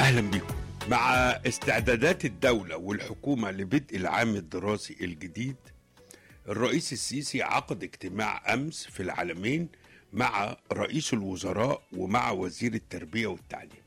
اهلا بكم مع استعدادات الدولة والحكومة لبدء العام الدراسي الجديد الرئيس السيسي عقد اجتماع امس في العالمين مع رئيس الوزراء ومع وزير التربية والتعليم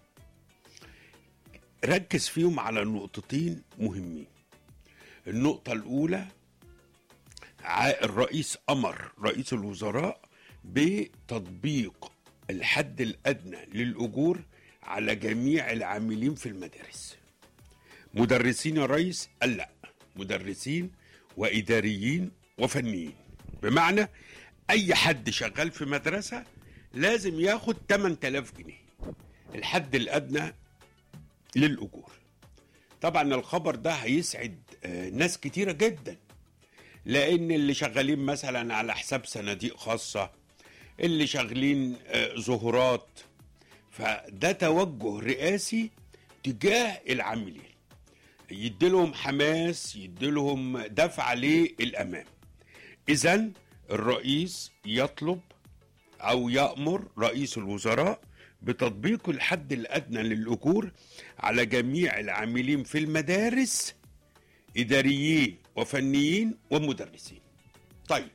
ركز فيهم على نقطتين مهمين النقطة الأولى ع- الرئيس أمر رئيس الوزراء بتطبيق الحد الأدنى للأجور على جميع العاملين في المدارس مدرسين يا ريس قال لا مدرسين وإداريين وفنيين بمعنى أي حد شغال في مدرسة لازم ياخد 8000 جنيه الحد الأدنى للأجور طبعا الخبر ده هيسعد آه، ناس كتيرة جدا لأن اللي شغالين مثلا على حساب صناديق خاصة اللي شغالين آه، ظهورات فده توجه رئاسي تجاه العاملين يديلهم حماس يديلهم دفع للأمام إذا الرئيس يطلب أو يأمر رئيس الوزراء بتطبيق الحد الأدنى للأجور على جميع العاملين في المدارس إداريين وفنيين ومدرسين طيب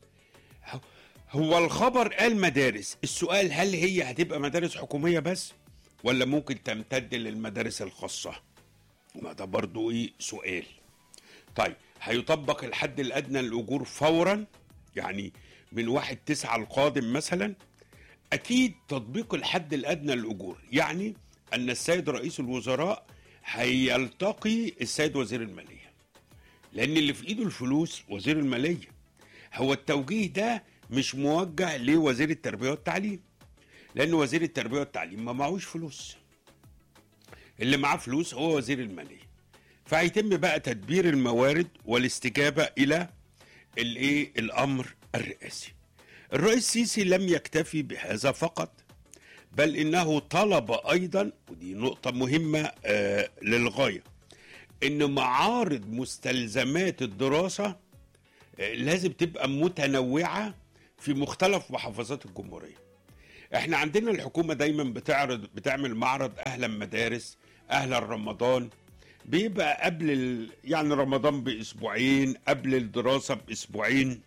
هو الخبر قال مدارس السؤال هل هي هتبقى مدارس حكومية بس ولا ممكن تمتد للمدارس الخاصة ما ده برضو ايه سؤال طيب هيطبق الحد الأدنى للأجور فورا يعني من واحد تسعة القادم مثلا أكيد تطبيق الحد الأدنى للأجور يعني أن السيد رئيس الوزراء هيلتقي السيد وزير المالية لأن اللي في إيده الفلوس وزير المالية هو التوجيه ده مش موجه لوزير التربيه والتعليم لان وزير التربيه والتعليم ما معهوش فلوس اللي معاه فلوس هو وزير الماليه فهيتم بقى تدبير الموارد والاستجابه الى الايه الامر الرئاسي الرئيس السيسي لم يكتفي بهذا فقط بل انه طلب ايضا ودي نقطه مهمه آه للغايه ان معارض مستلزمات الدراسه لازم تبقى متنوعة في مختلف محافظات الجمهورية احنا عندنا الحكومة دايما بتعرض بتعمل معرض اهلا مدارس اهلا رمضان بيبقى قبل ال... يعني رمضان باسبوعين قبل الدراسة باسبوعين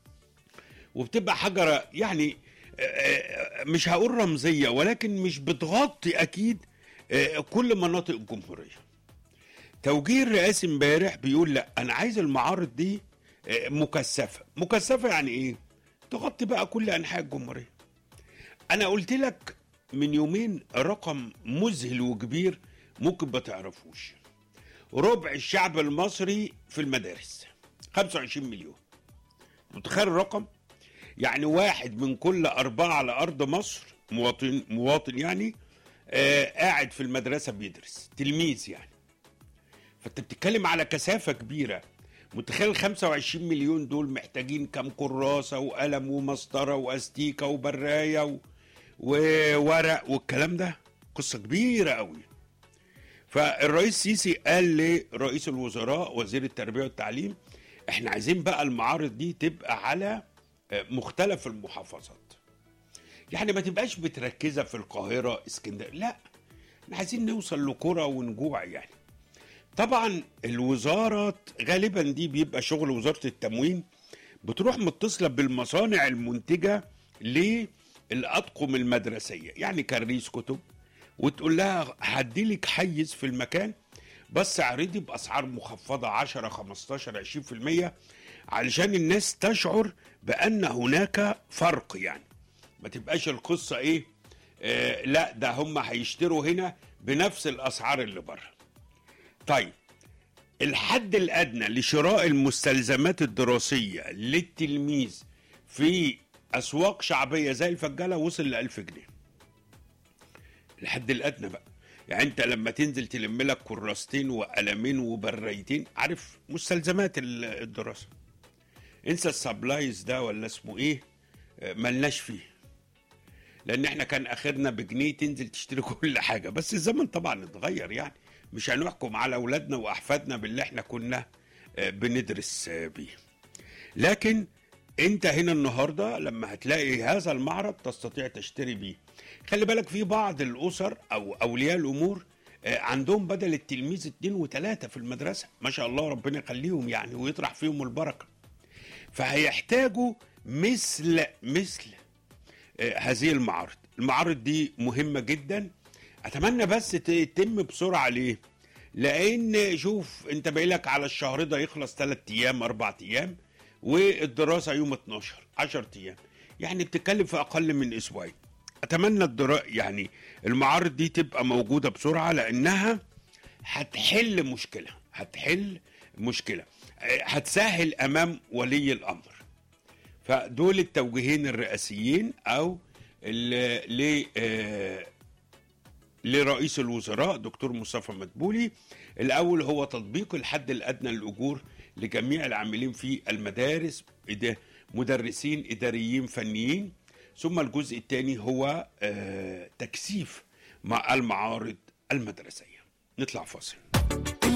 وبتبقى حاجة يعني آه، آه، مش هقول رمزية ولكن مش بتغطي اكيد آه، كل مناطق الجمهورية توجيه الرئاسي امبارح بيقول لا انا عايز المعارض دي آه، مكثفه مكثفه يعني ايه تغطي بقى كل انحاء الجمهوريه انا قلت لك من يومين رقم مذهل وكبير ممكن ما تعرفوش ربع الشعب المصري في المدارس 25 مليون متخيل الرقم يعني واحد من كل أربعة على أرض مصر مواطن مواطن يعني آه قاعد في المدرسة بيدرس تلميذ يعني فانت بتتكلم على كثافه كبيره متخيل 25 مليون دول محتاجين كام كراسه وقلم ومسطره واستيكه وبرايه و... وورق والكلام ده قصه كبيره قوي فالرئيس السيسي قال لرئيس الوزراء وزير التربيه والتعليم احنا عايزين بقى المعارض دي تبقى على آه، مختلف المحافظات يعني ما تبقاش متركزه في القاهره اسكندريه لا احنا عايزين نوصل لقرى ونجوع يعني طبعا الوزارات غالبا دي بيبقى شغل وزاره التموين بتروح متصله بالمصانع المنتجه للاطقم المدرسيه يعني كريس كتب وتقول لها هديلك حيز في المكان بس اعرضي باسعار مخفضه 10 15 20% علشان الناس تشعر بان هناك فرق يعني ما تبقاش القصه ايه آه لا ده هم هيشتروا هنا بنفس الاسعار اللي بره طيب الحد الادنى لشراء المستلزمات الدراسيه للتلميذ في اسواق شعبيه زي الفجاله وصل ل 1000 جنيه الحد الادنى بقى يعني انت لما تنزل تلم لك كراستين وقلمين وبريتين عارف مستلزمات ال- الدراسه انسى السبلايز ده ولا اسمه ايه آه، ملناش فيه لان احنا كان اخرنا بجنيه تنزل تشتري كل حاجه بس الزمن طبعا اتغير يعني مش هنحكم على اولادنا واحفادنا باللي احنا كنا آه، بندرس آه، بيه لكن انت هنا النهارده لما هتلاقي هذا المعرض تستطيع تشتري بيه خلي بالك في بعض الاسر او اولياء الامور آه، عندهم بدل التلميذ اتنين وتلاتة في المدرسة ما شاء الله ربنا يخليهم يعني ويطرح فيهم البركة فهيحتاجوا مثل مثل آه، هذه المعارض المعارض دي مهمة جدا اتمنى بس تتم بسرعة ليه لان شوف انت باقيلك على الشهر ده يخلص 3 ايام 4 ايام والدراسة يوم 12 10 ايام يعني بتتكلم في اقل من اسبوعين اتمنى الدرا يعني المعارض دي تبقى موجودة بسرعة لانها هتحل مشكلة هتحل مشكلة آه، هتسهل امام ولي الامر فدول التوجيهين الرئاسيين او ال- ل آه، لرئيس الوزراء دكتور مصطفى مدبولي الاول هو تطبيق الحد الادنى للاجور لجميع العاملين في المدارس إدا- مدرسين اداريين فنيين ثم الجزء الثاني هو آه، تكثيف مع المعارض المدرسيه نطلع فاصل